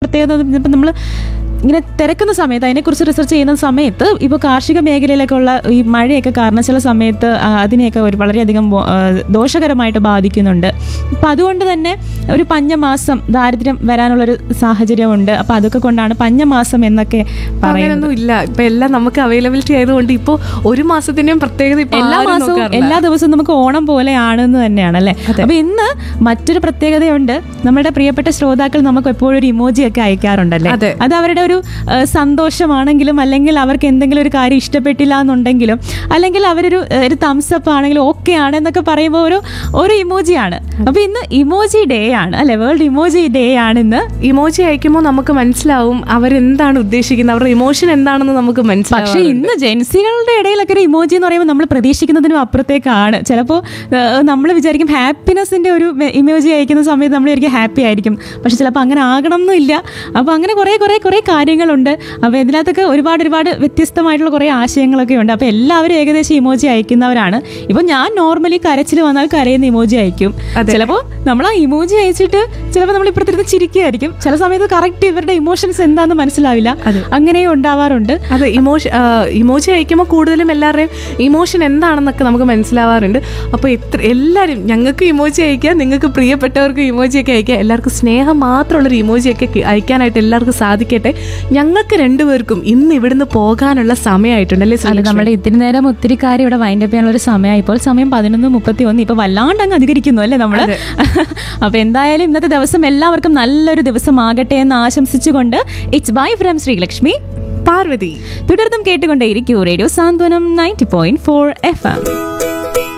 പ്രത്യേകത ഇപ്പം നമ്മൾ ഇങ്ങനെ തിരക്കുന്ന സമയത്ത് അതിനെക്കുറിച്ച് റിസർച്ച് ചെയ്യുന്ന സമയത്ത് ഇപ്പോൾ കാർഷിക മേഖലയിലൊക്കെ ഉള്ള ഈ മഴയൊക്കെ കാരണം ചില സമയത്ത് ആ, അതിനെയൊക്കെ ഒരു വളരെയധികം ബോ- ആ, ദോഷകരമായിട്ട് ബാധിക്കുന്നുണ്ട് അപ്പം അതുകൊണ്ട് തന്നെ ഒരു പഞ്ഞമാസം ദാരിദ്ര്യം വരാനുള്ളൊരു സാഹചര്യമുണ്ട് അപ്പം അതൊക്കെ കൊണ്ടാണ് പഞ്ഞമാസം എന്നൊക്കെ പറയുന്നത് അങ്ങനെയൊന്നും ഇല്ല ഇപ്പൊ എല്ലാം നമുക്ക് അവൈലബിലിറ്റി ആയതുകൊണ്ട് ഇപ്പൊ ഒരു മാസത്തിന്റെയും പ്രത്യേകത ഇപ്പൊ എല്ലാ ആരും മാസവും നോക്കാറില്ല. എല്ലാ ദിവസവും നമുക്ക് ഓണം പോലെയാണെന്ന് തന്നെയാണ് അല്ലേ അപ്പൊ ഇന്ന് മറ്റൊരു പ്രത്യേകതയുണ്ട് നമ്മുടെ പ്രിയപ്പെട്ട ശ്രോതാക്കൾ നമുക്ക് എപ്പോഴും ഒരു ഇമോജി ഒക്കെ അയക്കാറുണ്ടല്ലേ അതെ. അത് അവരുടെ ഒരു ആ, സന്തോഷമാണെങ്കിലും അല്ലെങ്കിൽ അവർക്ക് എന്തെങ്കിലും ഒരു കാര്യം ഇഷ്ടപ്പെട്ടില്ല എന്നുണ്ടെങ്കിലും അല്ലെങ്കിൽ അവരൊരു ആ, ഒരു തംസപ്പ് ആണെങ്കിലും ഓക്കെ ആണ് എന്നൊക്കെ പറയുമ്പോൾ ഒരു ഒരു ഇമോജിയാണ് അപ്പൊ ഇന്ന് ഇമോജി ഡേ ആണ് അല്ലെ വേൾഡ് ഇമോജി ഡേ ആണ് ഇന്ന് ഇമോജി അയക്കുമ്പോൾ നമുക്ക് മനസ്സിലാവും അവരെന്താണ് ഉദ്ദേശിക്കുന്നത് അവരുടെ ഇമോഷൻ എന്താണെന്ന് നമുക്ക് പക്ഷേ മനസ്സിലാവും ഇന്ന് ജെൻസികളുടെ ഇടയിലൊക്കെ ഒരു ഇമോജി എന്ന് പറയുമ്പോൾ നമ്മൾ പ്രതീക്ഷിക്കുന്നതിനും അപ്പുറത്തേക്കാണ് ചിലപ്പോൾ നമ്മൾ വിചാരിക്കും ഹാപ്പിനെസ്സിന്റെ ഒരു ഇമോജി അയക്കുന്ന സമയത്ത് നമ്മൾ വിചാരിക്കും ഹാപ്പി ആയിരിക്കും പക്ഷെ ചിലപ്പോൾ അങ്ങനെ ആകണം എന്നില്ല അപ്പോൾ അങ്ങനെ കുറേ കുറേ കുറേ കാര്യങ്ങളുണ്ട് അപ്പോൾ ഇതിനകത്തൊക്കെ ഒരുപാട് ഒരുപാട് വ്യത്യസ്തമായിട്ടുള്ള കുറേ ആശയങ്ങളൊക്കെ ഉണ്ട് അപ്പോൾ എല്ലാവരും ഏകദേശം ഇമോജി അയക്കുന്നവരാണ് ഇപ്പോൾ ഞാൻ നോർമലി കരച്ചിൽ വന്നാൽ കരയുന്ന ഇമോജി അയക്കും ചിലപ്പോൾ നമ്മൾ ആ ഇമോജി അയച്ചിട്ട് ചിലപ്പോൾ നമ്മൾ ഇപ്പുറത്തിരുന്ന് ചിരിക്കുകയായിരിക്കും ചില സമയത്ത് കറക്റ്റ് ഇവരുടെ ഇമോഷൻസ് എന്താണെന്ന് മനസ്സിലാവില്ല അങ്ങനെയും ഉണ്ടാവാറുണ്ട് അത് ഇമോഷൻ ഇമോജി അയക്കുമ്പോൾ കൂടുതലും എല്ലാവരുടെയും ഇമോഷൻ എന്താണെന്നൊക്കെ നമുക്ക് മനസ്സിലാവാറുണ്ട് അപ്പോൾ എത്ര എല്ലാവരും ഞങ്ങൾക്ക് ഇമോജി അയക്കാം നിങ്ങൾക്ക് പ്രിയപ്പെട്ടവർക്ക് ഇമോജി ഒക്കെ അയക്കാം എല്ലാവർക്കും സ്നേഹം മാത്രമുള്ളൊരു ഇമോജി ഒക്കെ കി- അയക്കാനായിട്ട് എല്ലാവർക്കും സാധിക്കട്ടെ ഞങ്ങൾക്ക് രണ്ടുപേർക്കും ഇന്ന് ഇവിടുന്ന് പോകാനുള്ള സമയമായിട്ടുണ്ട് അല്ലേ അല്ല ശ്രീലക്ഷ്മി? നമ്മുടെ ഇത്തിരി നേരം ഒത്തിരി കാര്യം ഇവിടെ വൈൻഡ് അപ്പ് ചെയ്യാനുള്ള ഒരു സമയമായി ഇപ്പോൾ സമയം പതിനൊന്ന് മുപ്പത്തി ഒന്ന് ഇപ്പൊ വല്ലാണ്ട് അങ്ങ് അധികരിക്കുന്നു അല്ലേ നമ്മള് അപ്പൊ എന്തായാലും ഇന്നത്തെ ദിവസം എല്ലാവർക്കും നല്ലൊരു ദിവസമാകട്ടെ എന്ന് ആശംസിച്ചുകൊണ്ട് it's bye from Sreelakshmi Parvathy തുടർന്നും കേട്ടുകൊണ്ടേയിരിക്കൂ radio Santhwanam ninety point four F M